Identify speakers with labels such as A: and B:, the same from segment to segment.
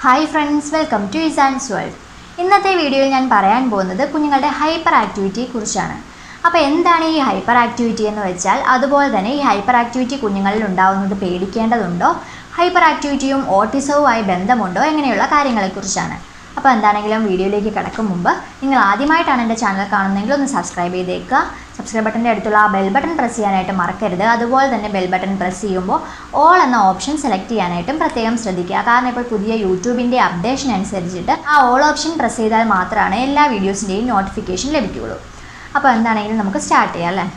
A: hi friends welcome to ഇസാൻസ് world ഇന്നത്തെ വീഡിയോയിൽ ഞാൻ പറയാൻ പോകുന്നത് കുഞ്ഞുങ്ങളുടെ ഹൈപ്പർ ആക്ടിവിറ്റിയെ കുറിച്ചാണ് അപ്പോൾ എന്താണ് ഈ ഹൈപ്പർ ആക്ടിവിറ്റി എന്ന് വെച്ചാൽ അതുപോലെ തന്നെ ഈ ഹൈപ്പർ ആക്ടിവിറ്റി കുഞ്ഞുങ്ങളിൽ ഉണ്ടാവുന്നത് പേടിക്കേണ്ടതുണ്ടോ ഹൈപ്പർ ആക്ടിവിറ്റിയും ഓട്ടിസവുമായി ബന്ധമുണ്ടോ എങ്ങനെയുള്ള കാര്യങ്ങളെക്കുറിച്ചാണ് അപ്പോൾ എന്താണെങ്കിലും വീഡിയോയിലേക്ക് കിടക്കും മുമ്പ് നിങ്ങൾ ആദ്യമായിട്ടാണ് എൻ്റെ ചാനൽ കാണുന്നതെങ്കിൽ ഒന്ന് സബ്സ്ക്രൈബ് ചെയ്തേക്കുക സബ്സ്ക്രൈബ് ബട്ടൻ്റെ അടുത്തുള്ള ആ ബെൽ ബട്ടൺ പ്രസ് ചെയ്യാനായിട്ട് മറക്കരുത് അതുപോലെ തന്നെ ബെൽ ബട്ടൺ പ്രസ് ചെയ്യുമ്പോൾ ഓൾ എന്ന ഓപ്ഷൻ സെലക്ട് ചെയ്യാനായിട്ടും പ്രത്യേകം ശ്രദ്ധിക്കുക കാരണം ഇപ്പോൾ പുതിയ യൂട്യൂബിൻ്റെ അപ്ഡേഷൻ അനുസരിച്ചിട്ട് ആ ഓൾ ഓപ്ഷൻ പ്രസ് ചെയ്താൽ മാത്രമാണ് എല്ലാ വീഡിയോസിൻ്റെയും നോട്ടിഫിക്കേഷൻ ലഭിക്കുകയുള്ളൂ അപ്പോൾ എന്താണെങ്കിലും നമുക്ക് സ്റ്റാർട്ട് ചെയ്യാം അല്ലേ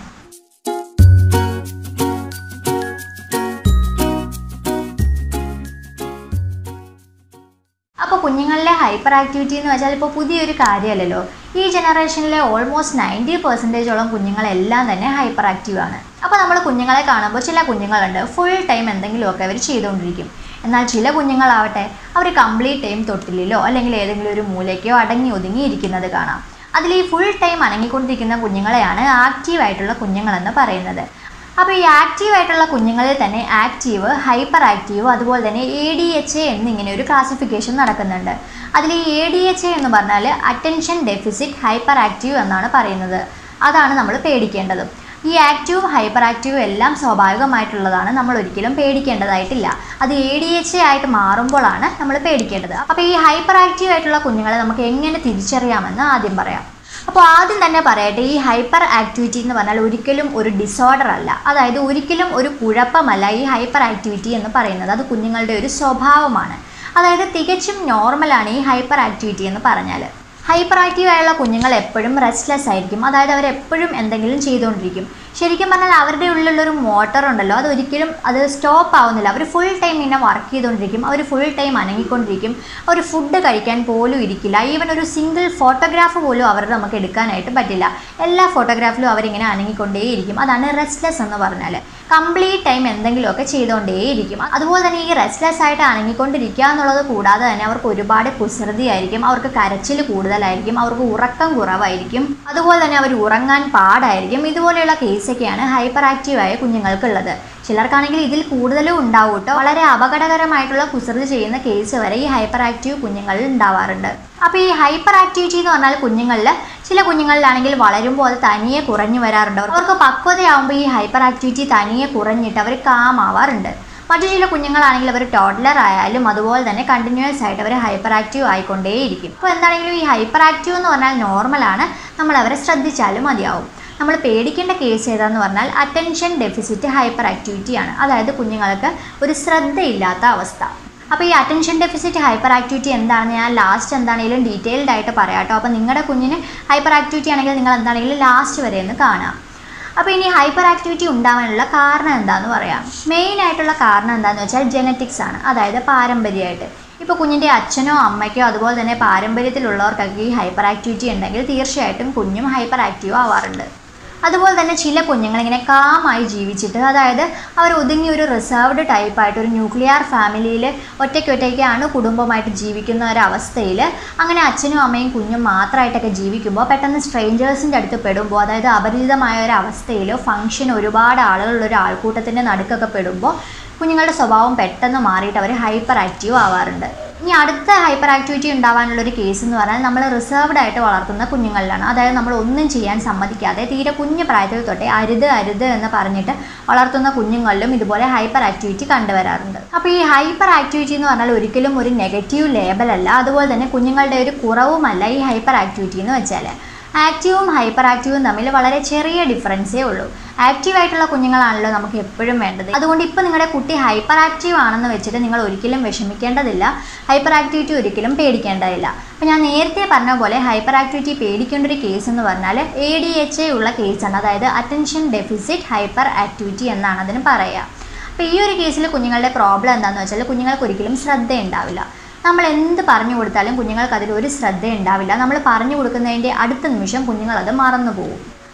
A: അപ്പോൾ കുഞ്ഞുങ്ങളിലെ ഹൈപ്പർ ആക്ടിവിറ്റി എന്ന് വെച്ചാൽ ഇപ്പോൾ പുതിയൊരു കാര്യമല്ലല്ലോ ഈ ജനറേഷനിലെ ഓൾമോസ്റ്റ് നയൻറ്റി പെർസെൻറ്റേജോളം കുഞ്ഞുങ്ങളെല്ലാം തന്നെ ഹൈപ്പർ ആക്റ്റീവ് ആണ് അപ്പോൾ നമ്മൾ കുഞ്ഞുങ്ങളെ കാണുമ്പോൾ ചില കുഞ്ഞുങ്ങളുണ്ട് ഫുൾ ടൈം എന്തെങ്കിലുമൊക്കെ അവർ ചെയ്തുകൊണ്ടിരിക്കും എന്നാൽ ചില കുഞ്ഞുങ്ങളാവട്ടെ അവർ കംപ്ലീറ്റ് ടൈം തൊട്ടിലിലോ അല്ലെങ്കിൽ ഏതെങ്കിലും ഒരു മൂലയ്ക്കോ അടങ്ങി ഒതുങ്ങി ഇരിക്കുന്നത് കാണാം അതിൽ ഈ ഫുൾ ടൈം അനങ്ങിക്കൊണ്ടിരിക്കുന്ന കുഞ്ഞുങ്ങളെയാണ് ആക്റ്റീവായിട്ടുള്ള കുഞ്ഞുങ്ങളെന്ന് പറയുന്നത് അപ്പോൾ ഈ ആക്റ്റീവ് ആയിട്ടുള്ള കുഞ്ഞുങ്ങളിൽ തന്നെ ആക്റ്റീവ് ഹൈപ്പർ ആക്റ്റീവ് അതുപോലെ തന്നെ എ ഡി എച്ച് എ എന്നിങ്ങനെ ഒരു ക്ലാസിഫിക്കേഷൻ നടക്കുന്നുണ്ട് അതിൽ ഈ എ ഡി എച്ച് എ എന്ന് പറഞ്ഞാൽ അറ്റൻഷൻ ഡെഫിസിറ്റ് ഹൈപ്പർ ആക്റ്റീവ് എന്നാണ് പറയുന്നത് അതാണ് നമ്മൾ പേടിക്കേണ്ടത് ഈ ആക്റ്റീവും ഹൈപ്പർ ആക്റ്റീവും എല്ലാം സ്വാഭാവികമായിട്ടുള്ളതാണ് നമ്മൾ ഒരിക്കലും പേടിക്കേണ്ടതായിട്ടില്ല അത് എ ഡി എച്ച് എ ആയിട്ട് മാറുമ്പോഴാണ് നമ്മൾ പേടിക്കേണ്ടത് അപ്പോൾ ഈ ഹൈപ്പർ ആക്റ്റീവ് ആയിട്ടുള്ള കുഞ്ഞുങ്ങളെ നമുക്ക് എങ്ങനെ തിരിച്ചറിയാമെന്ന് ആദ്യം പറയാം അപ്പോൾ ആദ്യം തന്നെ പറയട്ടെ ഈ ഹൈപ്പർ ആക്ടിവിറ്റി എന്ന് പറഞ്ഞാൽ ഒരിക്കലും ഒരു ഡിസോർഡർ അല്ല അതായത് ഒരിക്കലും ഒരു കുഴപ്പമല്ല ഈ ഹൈപ്പർ ആക്ടിവിറ്റി എന്ന് പറയുന്നത് അത് കുഞ്ഞുങ്ങളുടെ ഒരു സ്വഭാവമാണ് അതായത് തികച്ചും നോർമലാണ് ഈ ഹൈപ്പർ ആക്ടിവിറ്റി എന്ന് പറഞ്ഞാൽ ഹൈപ്പർ ആക്റ്റീവ് ആയുള്ള കുഞ്ഞുങ്ങൾ എപ്പോഴും റെസ്റ്റ്ലെസ് ആയിരിക്കും അതായത് അവർ എപ്പോഴും എന്തെങ്കിലും ചെയ്തുകൊണ്ടിരിക്കും ശരിക്കും പറഞ്ഞാൽ അവരുടെ ഉള്ളിലൊരു മോട്ടർ ഉണ്ടല്ലോ അത് ഒരിക്കലും അത് സ്റ്റോപ്പ് ആവുന്നില്ല അവർ ഫുൾ ടൈം ഇങ്ങനെ വർക്ക് ചെയ്തുകൊണ്ടിരിക്കും അവർ ഫുൾ ടൈം അനങ്ങിക്കൊണ്ടിരിക്കും അവർ ഫുഡ് കഴിക്കാൻ പോലും ഇരിക്കില്ല ഈവൻ ഒരു സിംഗിൾ ഫോട്ടോഗ്രാഫ് പോലും അവരുടെ നമുക്ക് എടുക്കാനായിട്ട് പറ്റില്ല എല്ലാ ഫോട്ടോഗ്രാഫിലും അവരിങ്ങനെ അനങ്ങിക്കൊണ്ടേയിരിക്കും അതാണ് റെസ്റ്റ്ലെസ് എന്ന് പറഞ്ഞാൽ കംപ്ലീറ്റ് ടൈം എന്തെങ്കിലുമൊക്കെ ചെയ്തുകൊണ്ടേയിരിക്കും അതുപോലെ തന്നെ ഈ റെസ്റ്റ്ലെസ് ആയിട്ട് അനങ്ങിക്കൊണ്ടിരിക്കുക എന്നുള്ളത് കൂടാതെ തന്നെ അവർക്ക് ഒരുപാട് കുസൃതിയായിരിക്കും അവർക്ക് കരച്ചിൽ കൂടുതലായിരിക്കും അവർക്ക് ഉറക്കം കുറവായിരിക്കും അതുപോലെ തന്നെ അവർ ഉറങ്ങാൻ പാടായിരിക്കും ഇതുപോലെയുള്ള കേസൊക്കെയാണ് ഹൈപ്പർ ആക്റ്റീവായ കുഞ്ഞുങ്ങൾക്കുള്ളത് ചിലർക്കാണെങ്കിൽ ഇതിൽ കൂടുതലും ഉണ്ടാവും കേട്ടോ വളരെ അപകടകരമായിട്ടുള്ള കുസൃതി ചെയ്യുന്ന കേസ് വരെ ഈ ഹൈപ്പർ ആക്റ്റീവ് കുഞ്ഞുങ്ങളിൽ ഉണ്ടാവാറുണ്ട് അപ്പോൾ ഈ ഹൈപ്പർ ആക്ടിവിറ്റി എന്ന് പറഞ്ഞാൽ കുഞ്ഞുങ്ങളിൽ ചില കുഞ്ഞുങ്ങളിലാണെങ്കിൽ വളരുമ്പോൾ അത് തനിയെ കുറഞ്ഞു വരാറുണ്ട് അവർക്ക് പക്വതയാകുമ്പോൾ ഈ ഹൈപ്പർ ആക്ടിവിറ്റി തനിയെ കുറഞ്ഞിട്ട് അവർ കാമാവാറുണ്ട് മറ്റു ചില കുഞ്ഞുങ്ങളാണെങ്കിൽ അവർ ടോഡ്ലർ ആയാലും അതുപോലെ തന്നെ കണ്ടിന്യൂസ് ആയിട്ട് അവർ ഹൈപ്പർ ആക്റ്റീവ് ആയിക്കൊണ്ടേയിരിക്കും അപ്പോൾ എന്താണെങ്കിലും ഈ ഹൈപ്പർ ആക്റ്റീവ് എന്ന് പറഞ്ഞാൽ നോർമലാണ് നമ്മൾ അവരെ ശ്രദ്ധിച്ചാലും മതിയാവും നമ്മൾ പേടിക്കേണ്ട കേസ് ഏതാന്ന് പറഞ്ഞാൽ അറ്റൻഷൻ ഡെഫിസിറ്റ് ഹൈപ്പർ ആക്ടിവിറ്റിയാണ് അതായത് കുഞ്ഞുങ്ങൾക്ക് ഒരു ശ്രദ്ധയില്ലാത്ത അവസ്ഥ അപ്പോൾ ഈ അറ്റൻഷൻ ഡെഫിസിറ്റ് ഹൈപ്പർ ആക്ടിവിറ്റി എന്താണെന്ന് ഞാൻ ലാസ്റ്റ് എന്താണെങ്കിലും ഡീറ്റെയിൽഡ് ആയിട്ട് പറയാം കേട്ടോ അപ്പോൾ നിങ്ങളുടെ കുഞ്ഞിന് ഹൈപ്പർ ആക്ടിവിറ്റി ആണെങ്കിൽ നിങ്ങൾ എന്താണെങ്കിലും ലാസ്റ്റ് വരെ ഒന്ന് കാണാം അപ്പോൾ ഇനി ഹൈപ്പർ ആക്ടിവിറ്റി ഉണ്ടാവാനുള്ള കാരണം എന്താണെന്ന് പറയാം മെയിൻ ആയിട്ടുള്ള കാരണം എന്താണെന്ന് വെച്ചാൽ ജനറ്റിക്സ് ആണ് അതായത് പാരമ്പര്യമായിട്ട് ഇപ്പോൾ കുഞ്ഞിൻ്റെ അച്ഛനോ അമ്മയ്ക്കോ അതുപോലെ തന്നെ പാരമ്പര്യത്തിലുള്ളവർക്കൊക്കെ ഈ ഹൈപ്പർ ആക്ടിവിറ്റി ഉണ്ടെങ്കിൽ തീർച്ചയായിട്ടും കുഞ്ഞും ഹൈപ്പർ ആക്റ്റീവ് ആവാറുണ്ട് അതുപോലെ തന്നെ ചില കുഞ്ഞുങ്ങൾ ഇങ്ങനെ കാമായി ജീവിച്ചിട്ട് അതായത് അവർ ഒതുങ്ങി ഒരു റിസർവ്ഡ് ടൈപ്പായിട്ട് ഒരു ന്യൂക്ലിയർ ഫാമിലിയിൽ ഒറ്റയ്ക്കൊറ്റയ്ക്കാണ് കുടുംബമായിട്ട് ജീവിക്കുന്ന ഒരവസ്ഥയിൽ അങ്ങനെ അച്ഛനും അമ്മയും കുഞ്ഞും മാത്രമായിട്ടൊക്കെ ജീവിക്കുമ്പോൾ പെട്ടെന്ന് സ്ട്രേഞ്ചേഴ്സിൻ്റെ അടുത്ത് പെടുമ്പോൾ അതായത് അപരിചിതമായ ഒരു അവസ്ഥയിൽ ഫംഗ്ഷൻ ഒരുപാട് ആളുകളുള്ള ഒരു ആൾക്കൂട്ടത്തിൻ്റെ നടുക്കൊക്കെ പെടുമ്പോൾ കുഞ്ഞുങ്ങളുടെ സ്വഭാവം പെട്ടെന്ന് മാറിയിട്ട് അവർ ഹൈപ്പർ ആക്റ്റീവ് ആവാറുണ്ട് ഇനി അടുത്ത ഹൈപ്പർ ആക്ടിവിറ്റി ഉണ്ടാവാനുള്ള ഒരു കേസ് എന്ന് പറഞ്ഞാൽ നമ്മൾ റിസർവ്ഡ് ആയിട്ട് വളർത്തുന്ന കുഞ്ഞുങ്ങളിലാണ് അതായത് നമ്മൾ ഒന്നും ചെയ്യാൻ സമ്മതിക്കാതെ തീരെ കുഞ്ഞു പ്രായത്തിൽ തൊട്ടേ അരുത് അരുത് എന്ന് പറഞ്ഞിട്ട് വളർത്തുന്ന കുഞ്ഞുങ്ങളിലും ഇതുപോലെ ഹൈപ്പർ ആക്ടിവിറ്റി കണ്ടുവരാറുണ്ട് അപ്പോൾ ഈ ഹൈപ്പർ ആക്ടിവിറ്റി എന്ന് പറഞ്ഞാൽ ഒരിക്കലും ഒരു നെഗറ്റീവ് ലേബൽ അല്ല അതുപോലെ തന്നെ കുഞ്ഞുങ്ങളുടെ ഒരു കുറവുമല്ല ഈ ഹൈപ്പർ ആക്ടിവിറ്റി എന്ന് വെച്ചാൽ ആക്റ്റീവും ഹൈപ്പർ ആക്റ്റീവും തമ്മിൽ വളരെ ചെറിയ ഡിഫറൻസേ ഉള്ളൂ ആക്റ്റീവ് ആയിട്ടുള്ള കുഞ്ഞുങ്ങളാണല്ലോ നമുക്ക് എപ്പോഴും വേണ്ടത് അതുകൊണ്ട് ഇപ്പോൾ നിങ്ങളുടെ കുട്ടി ഹൈപ്പർ ആക്റ്റീവ് ആണെന്ന് വെച്ചിട്ട് നിങ്ങൾ ഒരിക്കലും വിഷമിക്കേണ്ടതില്ല ഹൈപ്പർ ആക്ടിവിറ്റി ഒരിക്കലും പേടിക്കേണ്ടതില്ല അപ്പോൾ ഞാൻ നേരത്തെ പറഞ്ഞ പോലെ ഹൈപ്പർ ആക്ടിവിറ്റി പേടിക്കേണ്ട ഒരു കേസ് എന്ന് പറഞ്ഞാൽ എ ഡി എച്ച് എ ഉള്ള കേസാണ് അതായത് അറ്റൻഷൻ ഡെഫിസിറ്റ് ഹൈപ്പർ ആക്ടിവിറ്റി എന്നാണ് അതിന് പറയുക അപ്പോൾ ഈ ഒരു കേസിൽ കുഞ്ഞുങ്ങളുടെ പ്രോബ്ലം എന്താണെന്ന് വെച്ചാൽ കുഞ്ഞുങ്ങൾക്ക് ഒരിക്കലും ശ്രദ്ധ ഉണ്ടാവില്ല നമ്മൾ എന്ത് പറഞ്ഞു കൊടുത്താലും കുഞ്ഞുങ്ങൾക്ക് അതിൽ ഒരു ശ്രദ്ധ ഉണ്ടാവില്ല നമ്മൾ പറഞ്ഞു കൊടുക്കുന്നതിൻ്റെ അടുത്ത നിമിഷം കുഞ്ഞുങ്ങൾ അത് മറന്നു പോകും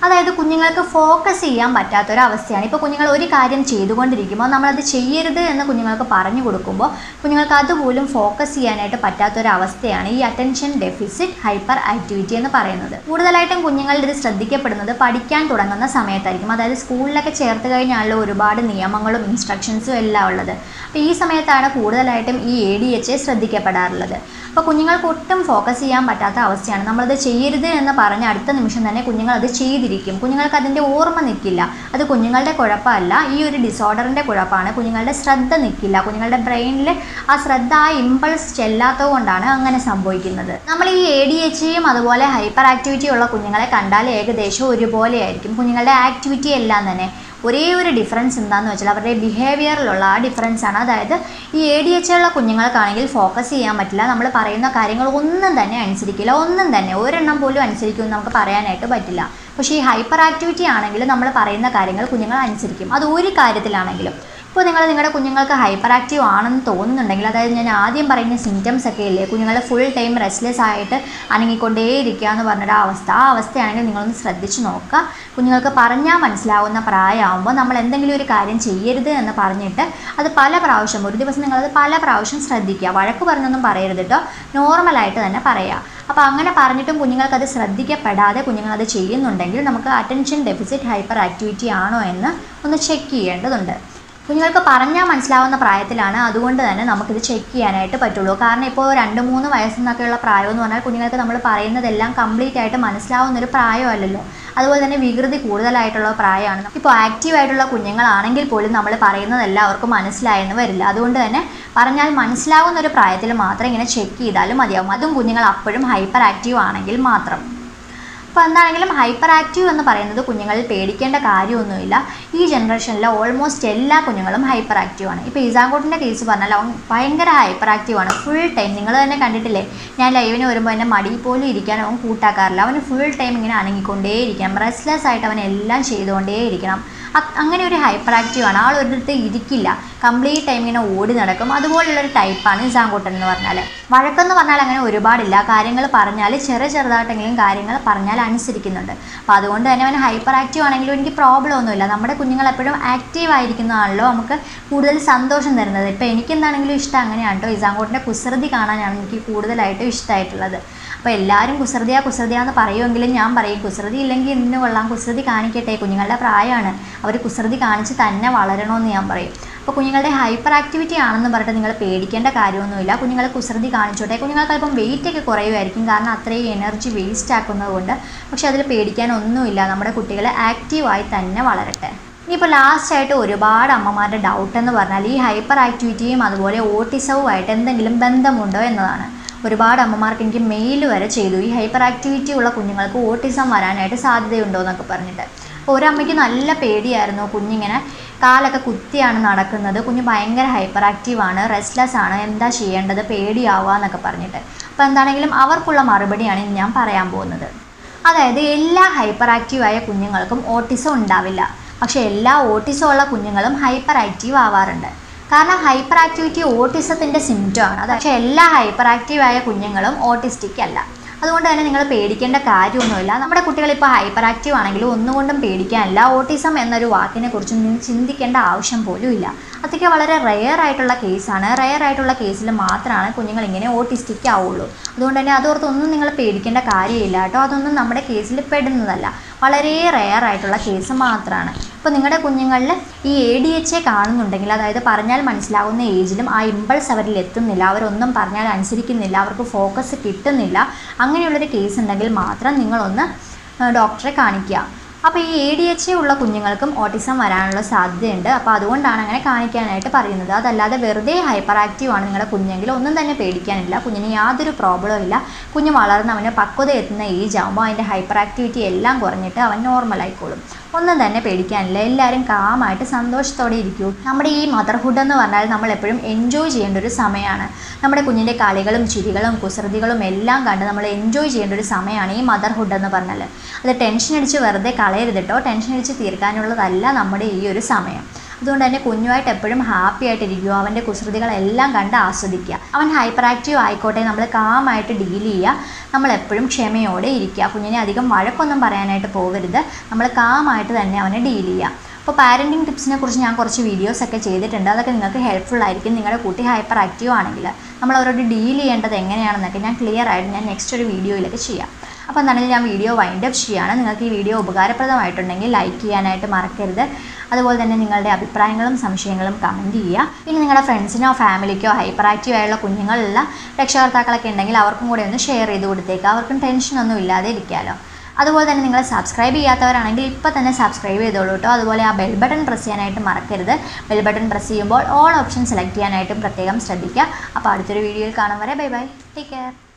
A: അതായത് കുഞ്ഞുങ്ങൾക്ക് ഫോക്കസ് ചെയ്യാൻ പറ്റാത്തൊരവസ്ഥയാണ് ഇപ്പോൾ കുഞ്ഞുങ്ങൾ ഒരു കാര്യം ചെയ്തുകൊണ്ടിരിക്കുമ്പോൾ നമ്മളത് ചെയ്യരുത് എന്ന് കുഞ്ഞുങ്ങൾക്ക് പറഞ്ഞു കൊടുക്കുമ്പോൾ കുഞ്ഞുങ്ങൾക്ക് അതുപോലും ഫോക്കസ് ചെയ്യാനായിട്ട് പറ്റാത്തൊരവസ്ഥയാണ് ഈ അറ്റൻഷൻ ഡെഫിസിറ്റ് ഹൈപ്പർ ആക്ടിവിറ്റി എന്ന് പറയുന്നത് കൂടുതലായിട്ടും കുഞ്ഞുങ്ങളിൽ ഇത് ശ്രദ്ധിക്കപ്പെടുന്നത് പഠിക്കാൻ തുടങ്ങുന്ന സമയത്തായിരിക്കും അതായത് സ്കൂളിലൊക്കെ ചേർത്ത് കഴിഞ്ഞാണല്ലോ ഒരുപാട് നിയമങ്ങളും ഇൻസ്ട്രക്ഷൻസും എല്ലാം ഉള്ളത് അപ്പോൾ ഈ സമയത്താണ് കൂടുതലായിട്ടും ഈ എ ഡി എച്ച് ശ്രദ്ധിക്കപ്പെടാറുള്ളത് അപ്പോൾ കുഞ്ഞുങ്ങൾക്ക് ഒട്ടും ഫോക്കസ് ചെയ്യാൻ പറ്റാത്ത അവസ്ഥയാണ് നമ്മളത് ചെയ്യരുത് എന്ന് പറഞ്ഞ അടുത്ത നിമിഷം തന്നെ കുഞ്ഞുങ്ങൾ അത് ചെയ്തിരിക്കും കുഞ്ഞുങ്ങൾക്ക് അതിൻ്റെ ഓർമ്മ നിൽക്കില്ല അത് കുഞ്ഞുങ്ങളുടെ കുഴപ്പമല്ല ഈ ഒരു ഡിസോർഡറിൻ്റെ കുഴപ്പമാണ് കുഞ്ഞുങ്ങളുടെ ശ്രദ്ധ നിൽക്കില്ല കുഞ്ഞുങ്ങളുടെ ബ്രെയിനിൽ ആ ശ്രദ്ധ ആ ഇമ്പൾസ് ചെല്ലാത്തത് കൊണ്ടാണ് അങ്ങനെ സംഭവിക്കുന്നത് നമ്മൾ ഈ എ ഡി എച്ചയും അതുപോലെ ഹൈപ്പർ ആക്ടിവിറ്റി ഉള്ള കുഞ്ഞുങ്ങളെ കണ്ടാൽ ഏകദേശം ഒരുപോലെയായിരിക്കും കുഞ്ഞുങ്ങളുടെ ആക്ടിവിറ്റി എല്ലാം തന്നെ ഒരേ ഒരു ഡിഫറൻസ് എന്താണെന്ന് വെച്ചാൽ അവരുടെ ബിഹേവിയറിലുള്ള ആ ഡിഫറൻസ് ആണ് അതായത് ഈ എ ഡി എച്ച് ഉള്ള കുഞ്ഞുങ്ങൾക്കാണെങ്കിൽ ഫോക്കസ് ചെയ്യാൻ പറ്റില്ല നമ്മൾ പറയുന്ന കാര്യങ്ങൾ ഒന്നും തന്നെ അനുസരിക്കില്ല ഒന്നും തന്നെ ഒരെണ്ണം പോലും അനുസരിക്കുമെന്ന് നമുക്ക് പറയാനായിട്ട് പറ്റില്ല പക്ഷേ ഈ ഹൈപ്പർ ആക്ടിവിറ്റി ആണെങ്കിൽ നമ്മൾ പറയുന്ന കാര്യങ്ങൾ കുഞ്ഞുങ്ങൾ അനുസരിക്കും അത് ഒരു കാര്യത്തിലാണെങ്കിലും ഇപ്പോൾ നിങ്ങൾ നിങ്ങളുടെ കുഞ്ഞുങ്ങൾക്ക് ഹൈപ്പർ ആക്റ്റീവ് ആണെന്ന് തോന്നുന്നുണ്ടെങ്കിൽ അതായത് ഞാൻ ആദ്യം പറയുന്ന സിംറ്റംസ് ഒക്കെ ഇല്ലേ കുഞ്ഞുങ്ങൾ ഫുൾ ടൈം റെസ്റ്റ്ലെസ് ആയിട്ട് അനങ്ങിക്കൊണ്ടേയിരിക്കുക എന്ന് പറഞ്ഞൊരു അവസ്ഥ ആ അവസ്ഥയാണെങ്കിൽ നിങ്ങളൊന്ന് ശ്രദ്ധിച്ച് നോക്കുക കുഞ്ഞുങ്ങൾക്ക് പറഞ്ഞാൽ മനസ്സിലാവുന്ന പ്രായമാകുമ്പോൾ നമ്മൾ എന്തെങ്കിലും ഒരു കാര്യം ചെയ്യരുത് എന്ന് പറഞ്ഞിട്ട് അത് പല പ്രാവശ്യം ഒരു ദിവസം നിങ്ങളത് പല പ്രാവശ്യം ശ്രദ്ധിക്കുക വഴക്ക് പറഞ്ഞൊന്നും പറയരുത് കേട്ടോ നോർമലായിട്ട് തന്നെ പറയുക അപ്പോൾ അങ്ങനെ പറഞ്ഞിട്ടും കുഞ്ഞുങ്ങൾക്ക് അത് ശ്രദ്ധിക്കപ്പെടാതെ കുഞ്ഞുങ്ങൾ അത് ചെയ്യുന്നുണ്ടെങ്കിൽ നമുക്ക് അറ്റൻഷൻ ഡെഫിസിറ്റ് ഹൈപ്പർ ആക്ടിവിറ്റി ആണോ എന്ന് ഒന്ന് ചെക്ക് ചെയ്യേണ്ടതുണ്ട് കുഞ്ഞുങ്ങൾക്ക് പറഞ്ഞാൽ മനസ്സിലാവുന്ന പ്രായത്തിലാണ് അതുകൊണ്ട് തന്നെ നമുക്കിത് ചെക്ക് ചെയ്യാനായിട്ട് പറ്റുള്ളൂ കാരണം ഇപ്പോൾ രണ്ട് മൂന്ന് വയസ്സെന്നൊക്കെയുള്ള പ്രായം എന്ന് പറഞ്ഞാൽ കുഞ്ഞുങ്ങൾക്ക് നമ്മൾ പറയുന്നതെല്ലാം കംപ്ലീറ്റ് ആയിട്ട് മനസ്സിലാവുന്ന ഒരു പ്രായമല്ലല്ലോ അതുപോലെ തന്നെ വികൃതി കൂടുതലായിട്ടുള്ള പ്രായമാണ് ഇപ്പോൾ ആക്റ്റീവ് ആയിട്ടുള്ള കുഞ്ഞുങ്ങളാണെങ്കിൽ പോലും നമ്മൾ പറയുന്നതെല്ലാം അവർക്ക് മനസ്സിലായെന്ന് വരില്ല അതുകൊണ്ട് തന്നെ പറഞ്ഞാൽ മനസ്സിലാവുന്ന ഒരു പ്രായത്തിൽ മാത്രം ഇങ്ങനെ ചെക്ക് ചെയ്താലും മതിയാവും അതും കുഞ്ഞുങ്ങൾ അപ്പോഴും ഹൈപ്പർ ആക്റ്റീവ് ആണെങ്കിൽ മാത്രം അപ്പോൾ എന്താണെങ്കിലും ഹൈപ്പർ ആക്റ്റീവ് എന്ന് പറയുന്നത് കുഞ്ഞുങ്ങളിൽ പേടിക്കേണ്ട കാര്യമൊന്നുമില്ല ഈ ജനറേഷനിലെ ഓൾമോസ്റ്റ് എല്ലാ കുഞ്ഞുങ്ങളും ഹൈപ്പർ ആക്റ്റീവ് ആണ് ഇപ്പോൾ ഇസാങ്കോട്ടിൻ്റെ കേസ് പറഞ്ഞാൽ അവൻ ഭയങ്കര ഹൈപ്പർ ആക്റ്റീവ് ആണ് ഫുൾ ടൈം നിങ്ങൾ തന്നെ കണ്ടിട്ടില്ലേ ഞാൻ ലൈവിന് വരുമ്പോൾ എന്നെ മടിയിൽ പോലും ഇരിക്കാൻ അവൻ കൂട്ടാക്കാറില്ല അവന് ഫുൾ ടൈം ഇങ്ങനെ അനങ്ങിക്കൊണ്ടേയിരിക്കണം റെസ്റ്റ്ലെസ് ആയിട്ട് അവൻ എല്ലാം ചെയ്തുകൊണ്ടേയിരിക്കണം അ- അങ്ങനെ ഒരു ഹൈപ്പർ ആക്റ്റീവ് ആണ് ആൾ ഒരിടത്ത് ഇരിക്കില്ല കംപ്ലീറ്റ് ടൈം ഇങ്ങനെ ഓടി നടക്കും അതുപോലുള്ളൊരു ടൈപ്പാണ് ഇസാങ്കോട്ടൻ എന്ന് പറഞ്ഞാൽ വഴക്കെന്ന് പറഞ്ഞാൽ അങ്ങനെ ഒരുപാടില്ല കാര്യങ്ങൾ പറഞ്ഞാൽ ചെറിയ ചെറുതായിട്ടെങ്കിലും കാര്യങ്ങൾ പറഞ്ഞാൽ അനുസരിക്കുന്നുണ്ട് അപ്പോൾ അതുകൊണ്ട് തന്നെ അവൻ ഹൈപ്പർ ആക്റ്റീവ് ആണെങ്കിലും എനിക്ക് പ്രോബ്ലം ഒന്നുമില്ല നമ്മുടെ കുഞ്ഞുങ്ങൾ എപ്പോഴും ആക്റ്റീവ് ആയിരിക്കുന്നതാണല്ലോ നമുക്ക് കൂടുതൽ സന്തോഷം തരുന്നത് ഇപ്പോൾ എനിക്ക് എന്താണെങ്കിലും ഇഷ്ടം അങ്ങനെയാണ് കേട്ടോ ഇസാങ്കോട്ടിൻ്റെ കുസൃതി കാണാനാണ് എനിക്ക് കൂടുതലായിട്ടും ഇഷ്ടമായിട്ടുള്ളത് അപ്പോൾ എല്ലാവരും കുസൃതിയാ കുസൃതിയാന്ന് പറയുമെങ്കിലും ഞാൻ പറയും കുസൃതി ഇല്ലെങ്കിൽ എന്തിനു കൊള്ളാം കുസൃതി കാണിക്കട്ടെ കുഞ്ഞുങ്ങളുടെ പ്രായമാണ് അവർ കുസൃതി കാണിച്ച് തന്നെ വളരണമെന്ന് ഞാൻ പറയും അപ്പോൾ കുഞ്ഞുങ്ങളുടെ ഹൈപ്പർ ആക്ടിവിറ്റി ആണെന്ന് പറഞ്ഞിട്ട് നിങ്ങൾ പേടിക്കേണ്ട കാര്യമൊന്നുമില്ല കുഞ്ഞുങ്ങൾ കുസൃതി കാണിച്ചോട്ടെ കുഞ്ഞുങ്ങൾക്ക് അല്പം വെയിറ്റ് ഒക്കെ കുറയുമായിരിക്കും കാരണം അത്രയും എനർജി വേസ്റ്റ് ആക്കുന്നത് കൊണ്ട് പക്ഷെ അതിൽ പേടിക്കാനൊന്നുമില്ല നമ്മുടെ കുട്ടികൾ ആക്റ്റീവായി തന്നെ വളരട്ടെ ഇനിയിപ്പോൾ ലാസ്റ്റ് ആയിട്ട് ഒരുപാട് അമ്മമാരുടെ ഡൗട്ട് എന്ന് പറഞ്ഞാൽ ഈ ഹൈപ്പർ ആക്ടിവിറ്റിയും അതുപോലെ ഓട്ടിസവുമായിട്ട് എന്തെങ്കിലും ബന്ധമുണ്ടോ എന്നതാണ് ഒരുപാട് അമ്മമാർക്ക് എനിക്ക് മെയിൽ വരെ ചെയ്തു ഈ ഹൈപ്പർ ആക്ടിവിറ്റി ഉള്ള കുഞ്ഞുങ്ങൾക്ക് ഓട്ടിസം വരാനായിട്ട് സാധ്യതയുണ്ടോ എന്നൊക്കെ പറഞ്ഞിട്ട് അപ്പോൾ ഒരമ്മയ്ക്ക് നല്ല പേടിയായിരുന്നു കുഞ്ഞിങ്ങനെ കാലൊക്കെ കുത്തിയാണ് നടക്കുന്നത് കുഞ്ഞ് ഭയങ്കര ഹൈപ്പർ ആക്റ്റീവാണ് റെസ്റ്റ്ലെസ് ആണ് എന്താ ചെയ്യേണ്ടത് പേടിയാവുക എന്നൊക്കെ പറഞ്ഞിട്ട് അപ്പോൾ എന്താണെങ്കിലും അവർക്കുള്ള മറുപടിയാണ് ഇനി ഞാൻ പറയാൻ പോകുന്നത് അതായത് എല്ലാ ഹൈപ്പർ ആക്റ്റീവായ കുഞ്ഞുങ്ങൾക്കും ഓട്ടിസം ഉണ്ടാവില്ല പക്ഷേ എല്ലാ ഓട്ടിസം ഉള്ള കുഞ്ഞുങ്ങളും ഹൈപ്പർ ആക്റ്റീവ് ആവാറുണ്ട് കാരണം ഹൈപ്പർ ആക്ടിവിറ്റി ഓട്ടിസത്തിൻ്റെ സിംറ്റം ആണ് അത് പക്ഷേ എല്ലാ ഹൈപ്പർ ആക്റ്റീവായ കുഞ്ഞുങ്ങളും ഓട്ടിസ്റ്റിക് അല്ല അതുകൊണ്ട് തന്നെ നിങ്ങൾ പേടിക്കേണ്ട കാര്യമൊന്നുമില്ല നമ്മുടെ കുട്ടികൾ ഇപ്പോൾ ഹൈപ്പർ ആക്റ്റീവ് ആണെങ്കിലും ഒന്നുകൊണ്ടും പേടിക്കാനില്ല ഓട്ടിസം എന്നൊരു വാക്കിനെ കുറിച്ച് നിങ്ങൾ ചിന്തിക്കേണ്ട ആവശ്യം പോലും ഇല്ല അതൊക്കെ വളരെ റെയർ ആയിട്ടുള്ള കേസാണ് റെയർ ആയിട്ടുള്ള കേസിൽ മാത്രമാണ് കുഞ്ഞുങ്ങൾ ഇങ്ങനെ ഓട്ടിസ്റ്റിക് ആവുള്ളൂ അതുകൊണ്ട് തന്നെ അതോർത്ത് ഒന്നും നിങ്ങൾ പേടിക്കേണ്ട കാര്യമില്ല കേട്ടോ അതൊന്നും നമ്മുടെ കേസിൽ പെടുന്നതല്ല വളരെ റെയർ ആയിട്ടുള്ള കേസ് മാത്രമാണ് ഇപ്പോൾ നിങ്ങളുടെ കുഞ്ഞുങ്ങളിൽ ഈ എ ഡി എച്ച് എ കാണുന്നുണ്ടെങ്കിൽ അതായത് പറഞ്ഞാൽ മനസ്സിലാവുന്ന ഏജിലും ആ ഇമ്പൾസ് അവരിൽ എത്തുന്നില്ല അവരൊന്നും പറഞ്ഞാൽ അനുസരിക്കുന്നില്ല അവർക്ക് ഫോക്കസ് കിട്ടുന്നില്ല അങ്ങനെയുള്ളൊരു കേസ് ഉണ്ടെങ്കിൽ മാത്രം നിങ്ങളൊന്ന് ആ, ഡോക്ടറെ കാണിക്കുക അപ്പോൾ ഈ എ ഡി എച്ച് എ ഉള്ള കുഞ്ഞുങ്ങൾക്കും ഓട്ടിസം വരാനുള്ള സാധ്യതയുണ്ട് അപ്പോൾ അതുകൊണ്ടാണ് അങ്ങനെ കാണിക്കാനായിട്ട് പറയുന്നത് അതല്ലാതെ വെറുതെ ഹൈപ്പർ ആക്റ്റീവ് ആണ് നിങ്ങളുടെ കുഞ്ഞെങ്കിൽ ഒന്നും തന്നെ പേടിക്കാനില്ല കുഞ്ഞിന് യാതൊരു പ്രോബ്ലവും ഇല്ല കുഞ്ഞ് വളർന്ന് അവന് പക്വത എത്തുന്ന ഏജ് ആകുമ്പോൾ അതിൻ്റെ ഹൈപ്പർ ആക്ടിവിറ്റി എല്ലാം കുറഞ്ഞിട്ട് അവൻ നോർമൽ ആയിക്കോളും ഒന്നും തന്നെ പേടിക്കാനില്ല എല്ലാവരും കാമായിട്ട് സന്തോഷത്തോടെ ഇരിക്കൂ നമ്മുടെ ഈ മദർഹുഡ് എന്ന് പറഞ്ഞാൽ നമ്മൾ എപ്പോഴും എൻജോയ് ചെയ്യേണ്ട ഒരു സമയമാണ് നമ്മുടെ കുഞ്ഞിൻ്റെ കളികളും ചിരികളും കുസൃതികളും എല്ലാം കണ്ട് നമ്മൾ എൻജോയ് ചെയ്യേണ്ട ഒരു സമയമാണ് ഈ മദർഹുഡ് എന്ന് പറഞ്ഞാൽ അത് ടെൻഷൻ അടിച്ച് വെറുതെ കളയരുത് കേട്ടോ ടെൻഷൻ അടിച്ച് തീർക്കാനുള്ളതല്ല നമ്മുടെ ഈ ഒരു സമയം അതുകൊണ്ട് തന്നെ കുഞ്ഞുമായിട്ട് എപ്പോഴും ഹാപ്പി ആയിട്ടിരിക്കുക അവൻ്റെ കുസൃതികളെല്ലാം കണ്ട് ആസ്വദിക്കുക അവൻ ഹൈപ്പർ ആക്റ്റീവ് ആയിക്കോട്ടെ നമ്മൾ കാമായിട്ട് ഡീൽ ചെയ്യുക നമ്മൾ എപ്പോഴും ക്ഷമയോടെ ഇരിക്കുക കുഞ്ഞിനെ അധികം വഴക്കൊന്നും പറയാനായിട്ട് പോകരുത് നമ്മൾ കാമായിട്ട് തന്നെ അവനെ ഡീൽ ചെയ്യുക അപ്പോൾ പാരൻറ്റിങ് ടിപ്സിനെ കുറിച്ച് ഞാൻ കുറച്ച് വീഡിയോസ് ഒക്കെ ചെയ്തിട്ടുണ്ട് അതൊക്കെ നിങ്ങൾക്ക് ഹെൽപ്ഫുൾ ആയിരിക്കും നിങ്ങളുടെ കുട്ടി ഹൈപ്പർ ആക്റ്റീവ് ആണെങ്കിൽ നമ്മൾ അവരോട് ഡീൽ ചെയ്യേണ്ടത് എങ്ങനെയാണെന്നൊക്കെ ഞാൻ ക്ലിയർ ആയിട്ട് ഞാൻ നെക്സ്റ്റ് ഒരു വീഡിയോയിലൊക്കെ ചെയ്യാം അപ്പോൾ എന്താണെങ്കിലും ഞാൻ വീഡിയോ വൈൻഡ് അപ്പ് ചെയ്യുകയാണ് നിങ്ങൾക്ക് ഈ വീഡിയോ ഉപകാരപ്രദമായിട്ടുണ്ടെങ്കിൽ ലൈക്ക് ചെയ്യാനായിട്ട് മറക്കരുത് അതുപോലെ തന്നെ നിങ്ങളുടെ അഭിപ്രായങ്ങളും സംശയങ്ങളും കമൻറ്റ് ചെയ്യുക പിന്നെ നിങ്ങളുടെ ഫ്രണ്ട്സിനോ ഫാമിലിക്കോ ഹൈപ്പർ ആക്റ്റീവ് ആയുള്ള കുഞ്ഞുങ്ങളുള്ള രക്ഷകർത്താക്കളൊക്കെ ഉണ്ടെങ്കിൽ അവർക്കും കൂടെ ഒന്ന് ഷെയർ ചെയ്ത് കൊടുത്തേക്കുക അവർക്കും ടെൻഷനൊന്നും ഇല്ലാതെ ഇരിക്കാമല്ലോ അതുപോലെ തന്നെ നിങ്ങൾ സബ്സ്ക്രൈബ് ചെയ്യാത്തവരാണെങ്കിൽ ഇപ്പോൾ തന്നെ സബ്സ്ക്രൈബ് ചെയ്തോളൂ കേട്ടോ അതുപോലെ ആ ബെൽ ബട്ടൺ പ്രസ് ചെയ്യാനായിട്ട് മറക്കരുത് ബെൽ ബട്ടൺ പ്രസ് ചെയ്യുമ്പോൾ ഓൾ ഓപ്ഷൻ സെലക്ട് ചെയ്യാനായിട്ടും പ്രത്യേകം ശ്രദ്ധിക്കുക അപ്പോൾ അടുത്തൊരു വീഡിയോയിൽ കാണും വരെ ബൈ ബൈ ടേക്ക് കെയർ